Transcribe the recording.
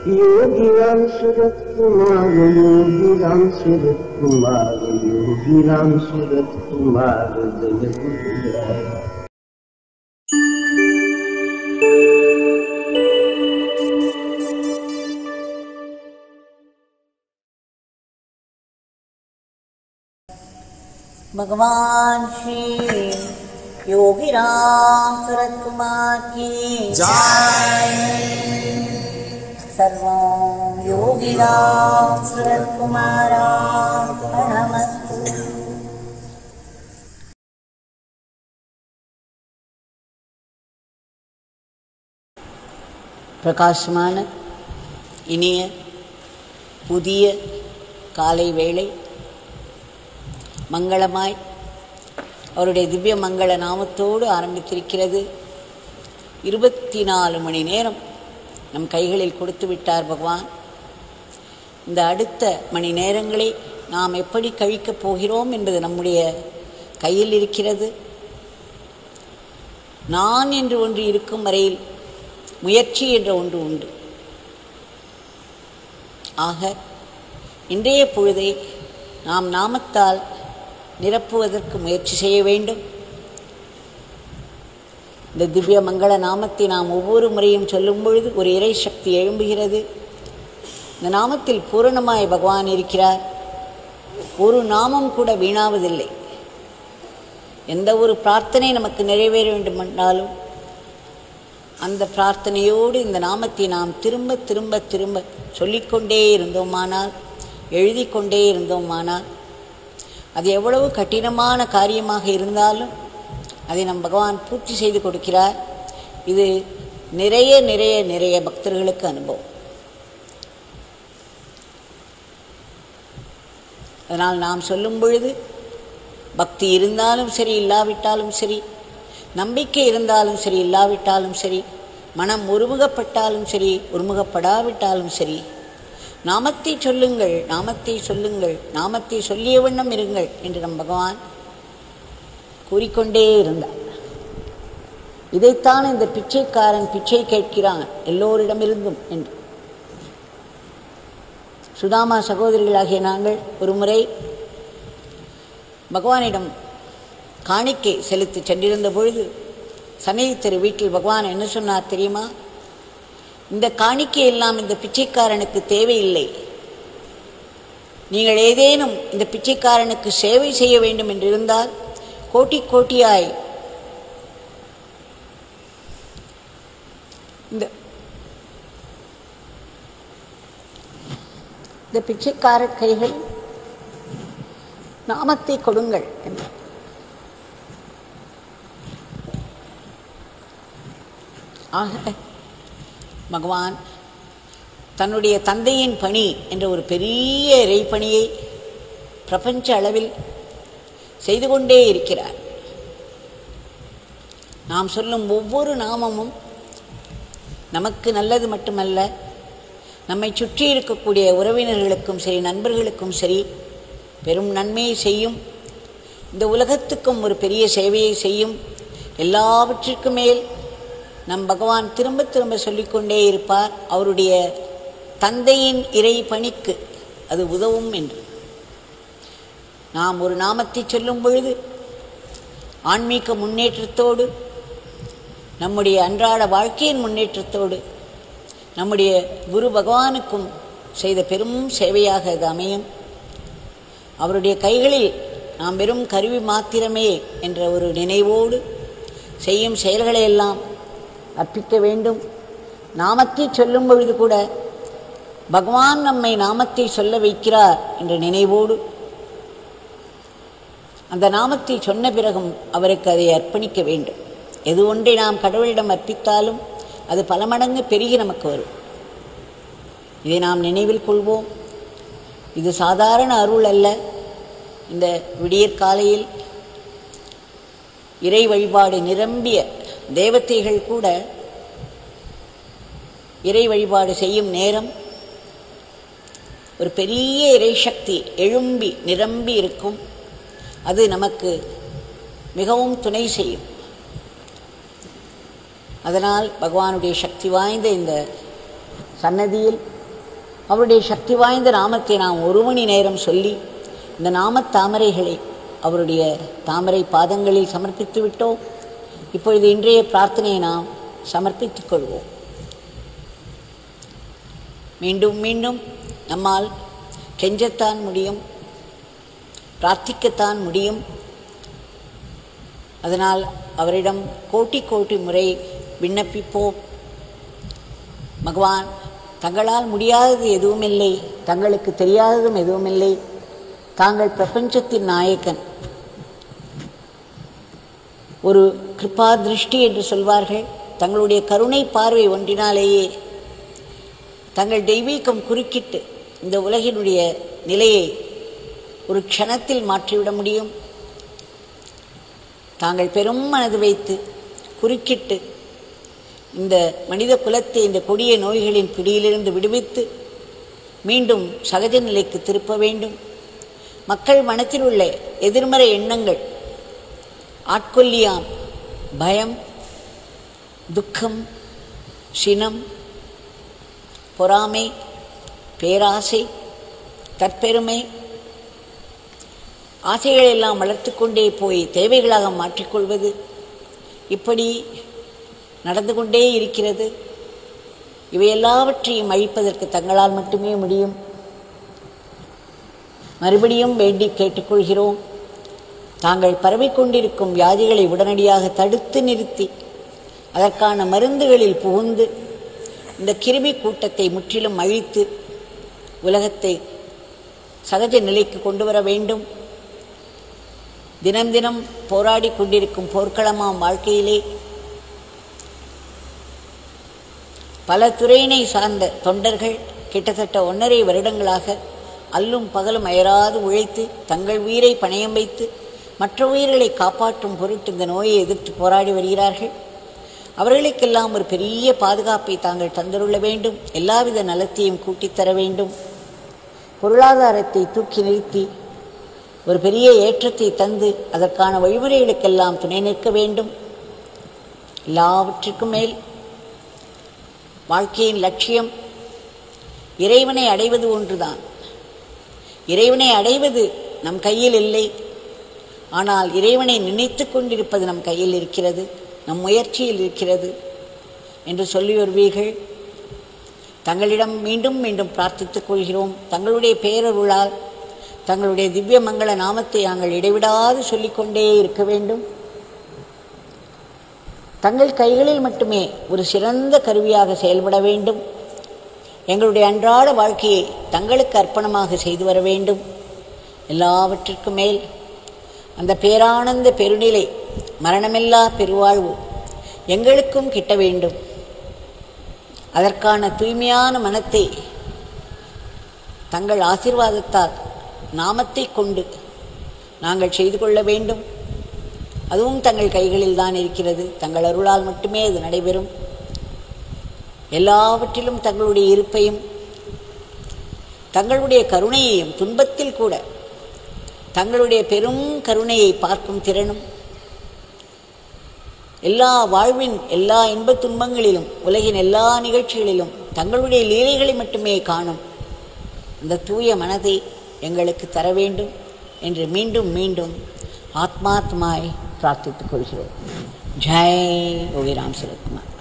योगी राम सूरत कुमार योगी राम सूरत कुमार योगी राम सूरत कुमार जय गुरुदेव भगवान श्री योगी राम सूरत कुमार की सर्वं योगी राम सूरत कुमारार्पणमस्तु பிரகாசமான இனிய புதிய காலை வேளை மங்களமாய் அவருடைய திவ்ய மங்கள நாமத்தோடு ஆரம்பித்திருக்கிறது இருபத்தி நாலு மணி நேரம் நம் கைகளில் கொடுத்து விட்டார் பகவான் இந்த அடுத்த மணி நேரங்களை நாம் எப்படி கழிக்கப் போகிறோம் என்பது நம்முடைய கையில் இருக்கிறது நான் என்று ஒன்று இருக்கும் வரையில் முயற்சி என்ற ஒன்று உண்டு ஆக இன்றைய பொழுதை நாம் நாமத்தால் நிரப்புவதற்கு முயற்சி செய்ய வேண்டும் இந்த திவ்ய மங்கள நாமத்தை நாம் ஒவ்வொரு முறையும் சொல்லும் பொழுது ஒரு இறை சக்தி எழும்புகிறது இந்த நாமத்தில் பூரணமாய் பகவான் இருக்கிறார் ஒரு நாமம் கூட வீணாவதில்லை எந்த ஒரு பிரார்த்தனை நமக்கு நிறைவேற வேண்டுமென்றாலும் அந்த பிரார்த்தனையோடு இந்த நாமத்தை நாம் திரும்ப திரும்ப திரும்ப சொல்லிக்கொண்டே இருந்தோமானால் எழுதி கொண்டே இருந்தோமானால் அது எவ்வளவு கடினமான காரியமாக இருந்தாலும் அதை நம் பகவான் பூர்த்தி செய்து கொடுக்கிறார் இது நிறைய நிறைய நிறைய பக்தர்களுக்கு அனுபவம் அதனால் நாம் சொல்லும் பொழுது பக்தி இருந்தாலும் சரி இல்லாவிட்டாலும் சரி நம்பிக்கை இருந்தாலும் சரி இல்லாவிட்டாலும் சரி மனம் ஒருமுகப்பட்டாலும் சரி ஒருமுகப்படாவிட்டாலும் சரி நாமத்தை சொல்லுங்கள் நாமத்தை சொல்லுங்கள் நாமத்தை சொல்லிய வண்ணம் இருங்கள் என்று நம் பகவான் கூறிக்கொண்டே இருந்தார் இதைத்தான் இந்த பிச்சைக்காரன் பிச்சை கேட்கிறான் எல்லோரிடமிருந்தும் என்று சுதாமா சகோதரிகளாகிய நாங்கள் ஒரு முறை பகவானிடம் காணிக்கை செலுத்தி சென்றிருந்த பொழுது சன்னதி தெரு வீட்டில் பகவான் என்ன சொன்னார் தெரியுமா இந்த காணிக்கை எல்லாம் இந்த பிச்சைக்காரனுக்கு தேவையில்லை நீங்கள் ஏதேனும் இந்த பிச்சைக்காரனுக்கு சேவை செய்ய வேண்டும் என்று இருந்தால் கோட்டி கோட்டியாய் இந்த இந்த பிச்சைக்கார கைகள் நாமத்தை கொடுங்கள் என்று ஆக பகவான் தன்னுடைய தந்தையின் பணி என்ற ஒரு பெரிய இறைப்பணியை பிரபஞ்ச அளவில் செய்து கொண்டே இருக்கிறார் நாம் சொல்லும் ஒவ்வொரு நாமமும் நமக்கு நல்லது மட்டுமல்ல நம்மை சுற்றி இருக்கக்கூடிய உறவினர்களுக்கும் சரி நண்பர்களுக்கும் சரி பெரும் நன்மையை செய்யும் இந்த உலகத்துக்கும் ஒரு பெரிய சேவையை செய்யும் எல்லாவற்றிற்கும் மேல் நம் பகவான் திரும்ப திரும்ப சொல்லிக்கொண்டே இருப்பார் அவருடைய தந்தையின் இறை பணிக்கு அது உதவும் என்று நாம் ஒரு நாமத்தை சொல்லும் பொழுது ஆன்மீக முன்னேற்றத்தோடு நம்முடைய அன்றாட வாழ்க்கையின் முன்னேற்றத்தோடு நம்முடைய குரு பகவானுக்கும் செய்த பெரும் சேவையாக அது அமையும் அவருடைய கைகளில் நாம் வெறும் கருவி மாத்திரமே என்ற ஒரு நினைவோடு செய்யும் செயல்களை எல்லாம் அர்ப்பிக்க வேண்டும் நாமத்தை சொல்லும் பொழுது கூட பகவான் நம்மை நாமத்தை சொல்ல வைக்கிறார் என்ற நினைவோடு அந்த நாமத்தை சொன்ன பிறகும் அவருக்கு அதை அர்ப்பணிக்க வேண்டும் எது ஒன்றை நாம் கடவுளிடம் அர்ப்பித்தாலும் அது பல மடங்கு பெருகி நமக்கு வரும் இதை நாம் நினைவில் கொள்வோம் இது சாதாரண அருள் அல்ல இந்த விடியற் காலையில் இறை வழிபாடு நிரம்பிய தேவதைகள் கூட இறை வழிபாடு செய்யும் நேரம் ஒரு பெரிய இறை சக்தி எழும்பி நிரம்பி இருக்கும் அது நமக்கு மிகவும் துணை செய்யும் அதனால் பகவானுடைய சக்தி வாய்ந்த இந்த சன்னதியில் அவருடைய சக்தி வாய்ந்த நாமத்தை நாம் ஒரு மணி நேரம் சொல்லி இந்த நாமத் தாமரைகளை அவருடைய தாமரை பாதங்களில் சமர்ப்பித்து விட்டோம் இப்பொழுது இன்றைய பிரார்த்தனையை நாம் சமர்ப்பித்துக் கொள்வோம் மீண்டும் மீண்டும் நம்மால் கெஞ்சத்தான் முடியும் பிரார்த்திக்கத்தான் முடியும் அதனால் அவரிடம் கோட்டி கோட்டி முறை விண்ணப்பிப்போம் பகவான் தங்களால் முடியாதது எதுவுமில்லை தங்களுக்கு தெரியாததும் எதுவுமில்லை தாங்கள் பிரபஞ்சத்தின் நாயகன் ஒரு கிருபா திருஷ்டி என்று சொல்வார்கள் தங்களுடைய கருணை பார்வை ஒன்றினாலேயே தங்கள் தெய்வீகம் குறுக்கிட்டு இந்த உலகினுடைய நிலையை ஒரு க்ஷணத்தில் மாற்றிவிட முடியும் தாங்கள் பெரும் மனது வைத்து குறுக்கிட்டு இந்த மனித குலத்தை இந்த கொடிய நோய்களின் பிடியிலிருந்து விடுவித்து மீண்டும் சகஜ நிலைக்கு திருப்ப வேண்டும் மக்கள் மனத்தில் உள்ள எதிர்மறை எண்ணங்கள் ஆட்கொல்லியாம் பயம் துக்கம் சினம் பொறாமை பேராசை தற்பெருமை ஆசைகளை எல்லாம் வளர்த்து கொண்டே போய் தேவைகளாக மாற்றிக்கொள்வது இப்படி நடந்து கொண்டே இருக்கிறது இவை எல்லாவற்றையும் அழிப்பதற்கு தங்களால் மட்டுமே முடியும் மறுபடியும் வேண்டி கேட்டுக்கொள்கிறோம் தாங்கள் பரவிக்கொண்டிருக்கும் வியாதிகளை உடனடியாக தடுத்து நிறுத்தி அதற்கான மருந்துகளில் புகுந்து இந்த கிருமி கூட்டத்தை முற்றிலும் அழித்து உலகத்தை சகஜ நிலைக்கு கொண்டு வர வேண்டும் தினம் தினம் போராடி கொண்டிருக்கும் போர்க்களமாம் வாழ்க்கையிலே பல துறையினை சார்ந்த தொண்டர்கள் கிட்டத்தட்ட ஒன்றரை வருடங்களாக அல்லும் பகலும் அயராது உழைத்து தங்கள் உயிரை பணயம் வைத்து மற்ற உயிர்களை காப்பாற்றும் பொருட்டு இந்த நோயை எதிர்த்து போராடி வருகிறார்கள் அவர்களுக்கெல்லாம் ஒரு பெரிய பாதுகாப்பை தாங்கள் தந்துள்ள வேண்டும் எல்லாவித நலத்தையும் கூட்டித்தர வேண்டும் பொருளாதாரத்தை தூக்கி நிறுத்தி ஒரு பெரிய ஏற்றத்தை தந்து அதற்கான வழிமுறைகளுக்கெல்லாம் துணை நிற்க வேண்டும் எல்லாவற்றிற்கும் மேல் வாழ்க்கையின் லட்சியம் இறைவனை அடைவது ஒன்றுதான் இறைவனை அடைவது நம் கையில் இல்லை ஆனால் இறைவனை நினைத்து கொண்டிருப்பது நம் கையில் இருக்கிறது நம் முயற்சியில் இருக்கிறது என்று சொல்லி வருவீர்கள் தங்களிடம் மீண்டும் மீண்டும் பிரார்த்தித்துக் கொள்கிறோம் தங்களுடைய பேரருளால் தங்களுடைய திவ்ய மங்கள நாமத்தை நாங்கள் இடைவிடாது சொல்லிக்கொண்டே இருக்க வேண்டும் தங்கள் கைகளில் மட்டுமே ஒரு சிறந்த கருவியாக செயல்பட வேண்டும் எங்களுடைய அன்றாட வாழ்க்கையை தங்களுக்கு அர்ப்பணமாக செய்து வர வேண்டும் எல்லாவற்றிற்கும் மேல் அந்த பேரானந்த பெருநிலை மரணமில்லா பெருவாழ்வு எங்களுக்கும் கிட்ட வேண்டும் அதற்கான தூய்மையான மனத்தை தங்கள் ஆசீர்வாதத்தால் நாமத்தை கொண்டு நாங்கள் செய்து கொள்ள வேண்டும் அதுவும் தங்கள் கைகளில் தான் இருக்கிறது தங்கள் அருளால் மட்டுமே அது நடைபெறும் எல்லாவற்றிலும் தங்களுடைய இருப்பையும் தங்களுடைய கருணையையும் துன்பத்தில் கூட தங்களுடைய பெரும் கருணையை பார்க்கும் திறனும் எல்லா வாழ்வின் எல்லா இன்பத் துன்பங்களிலும் உலகின் எல்லா நிகழ்ச்சிகளிலும் தங்களுடைய லீலைகளை மட்டுமே காணும் அந்த தூய மனதை எங்களுக்கு தர வேண்டும் என்று மீண்டும் மீண்டும் ஆத்மாத்மாய் பிரார்த்தித்துக் கொள்கிறோம் ஜெய் யோகிராம் சுரத்குமார்